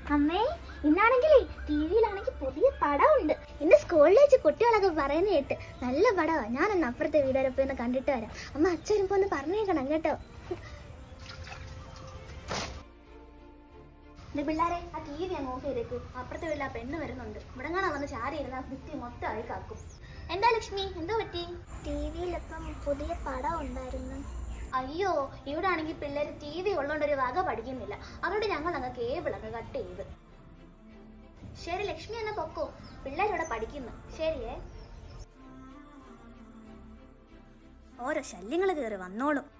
അമ്മേ ഇന്നാണെങ്കിലേ ടി വിയിലാണെങ്കിൽ പുതിയ പടമുണ്ട് ഇന്ന് സ്കൂളിൽ വെച്ച് കുട്ടികളൊക്കെ പറയുന്ന കേട്ട് നല്ല പടമാ ഞാൻ ഒന്ന് അപ്പുറത്തെ വീടുവരെ പോയി ഒന്ന് കണ്ടിട്ട് വരാം അമ്മ അച്ഛൻ വരുമ്പോ ഒന്ന് പറഞ്ഞേക്കണം കേട്ടോ ദേ പിള്ളാരെ ആ ടി വി അങ്ങ് ഓഫ് ചെയ്തേക്ക് അപ്പുറത്തെ വീട്ടിൽ ആ പെണ്ണ് വരുന്നുണ്ട് ഇവിടെ കാണാൻ വന്ന് ചാരി ഇരുന്ന ഭിത്തി മൊത്തം അഴുക്കാക്കും എന്താ ലക്ഷ്മി എന്തോ പറ്റി ടി വിയിലിപ്പം പുതിയ പടം ഉണ്ടായിരുന്നു അയ്യോ ഇവിടെ ആണെങ്കിൽ പിള്ളേർ ടി വി ഉള്ളതുകൊണ്ട് ഒരു വക പഠിക്കുന്നില്ല അതുകൊണ്ട് ഞങ്ങൾ അങ്ങ് കേബിൾ അങ്ങ് കട്ട് ചെയ്ത് ശരി ലക്ഷ്മി എന്നെ പൊക്കോ പിള്ളേരിവിടെ പഠിക്കുന്നു ശരിയേ ഓരോ ശല്യങ്ങൾ കയറി വന്നോളും